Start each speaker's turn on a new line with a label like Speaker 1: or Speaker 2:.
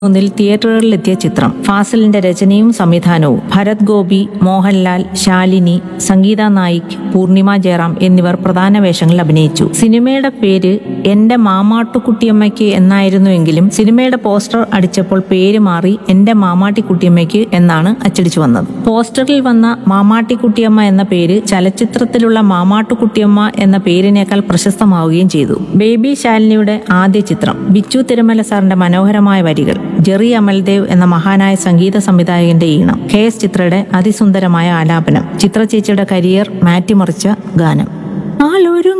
Speaker 1: മൂന്നിൽ തിയേറ്ററുകളിലെത്തിയ ചിത്രം ഫാസിലിന്റെ രചനയും സംവിധാനവും ഭരത് ഗോപി മോഹൻലാൽ ശാലിനി സംഗീത നായിക് പൂർണിമ ജയറാം എന്നിവർ പ്രധാന വേഷങ്ങളിൽ അഭിനയിച്ചു സിനിമയുടെ പേര് എന്റെ മാമാട്ടുകുട്ടിയമ്മയ്ക്ക് എന്നായിരുന്നുവെങ്കിലും സിനിമയുടെ പോസ്റ്റർ അടിച്ചപ്പോൾ പേര് മാറി എന്റെ മാമാട്ടിക്കുട്ടിയമ്മയ്ക്ക് എന്നാണ് അച്ചടിച്ചു വന്നത് പോസ്റ്ററിൽ വന്ന മാമാട്ടിക്കുട്ടിയമ്മ എന്ന പേര് ചലച്ചിത്രത്തിലുള്ള മാമാട്ടുകുട്ടിയമ്മ എന്ന പേരിനേക്കാൾ പ്രശസ്തമാവുകയും ചെയ്തു ബേബി ശാലിനിയുടെ ആദ്യ ചിത്രം ബിച്ചു തിരുമല സാറിന്റെ മനോഹരമായ വരികൾ ജെറി അമൽദേവ് എന്ന മഹാനായ സംഗീത സംവിധായകന്റെ ഈണം കെ എസ് ചിത്രയുടെ അതിസുന്ദരമായ ആലാപനം ചിത്ര ചേച്ചിയുടെ കരിയർ മാറ്റിമറിച്ച ഗാനം ആളൊരു